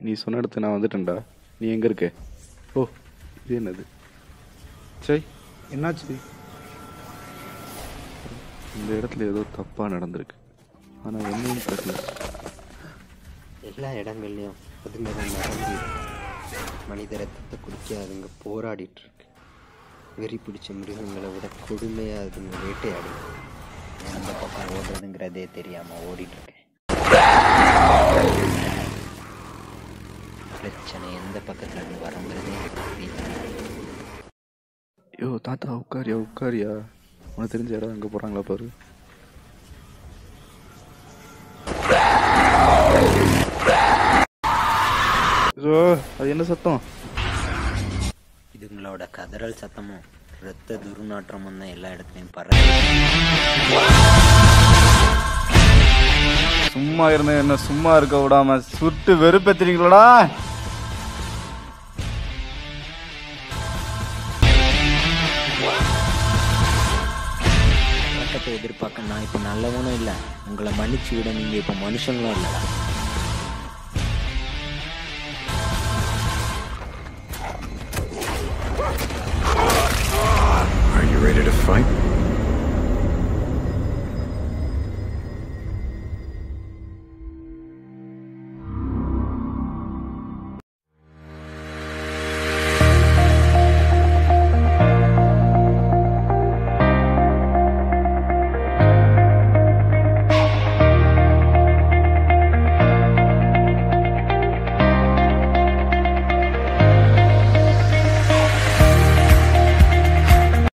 நீ சொன்ன இடத்துக்கு நான் வந்துட்டேன்டா நீ எங்கே இருக்க ஓ இது என்னது சரி என்னாச்சு இந்த இடத்துல ஏதோ தப்பாக நடந்திருக்கு ஆனால் என்னன்னு தெரியல எல்லா இடங்கள்லையும் அதுமாரி நடந்து மனித ரத்தத்தை குடிக்க அதுங்க போராடிட்டு இருக்கு வெறி பிடிச்ச மிருகங்களை விட கொடுமையாக அதுங்க வேட்டையாடி எந்த பக்கம் ஓடுறதுங்கிறதே தெரியாமல் ஓடிட்டு இருக்கேன் பிரச்சனை எந்த பக்கத்துல இருந்து வரங்கிறதே எனக்கு தெரியல யோ தாத்தா உட்காரியா உட்காரியா உனக்கு தெரிஞ்ச இடம் அங்கே போகிறாங்களா பாரு ஐயோ, அது என்ன சத்தம் இதுங்களோட கதறல் சத்தமும் ரத்த துர்நாற்றமும் தான் எல்லா இடத்துலையும் பரவி சும்மா இருந்த என்ன சும்மா இருக்க விடாம சுட்டு வெறுப்பேத்துறீங்களா பக்கத்தை எதிர்பார்க்க நான் இப்போ நல்லவனும் இல்லை உங்களை மன்னிச்சு விட நீங்க இப்போ மனுஷங்களும் இல்லைடா Are you ready to fight?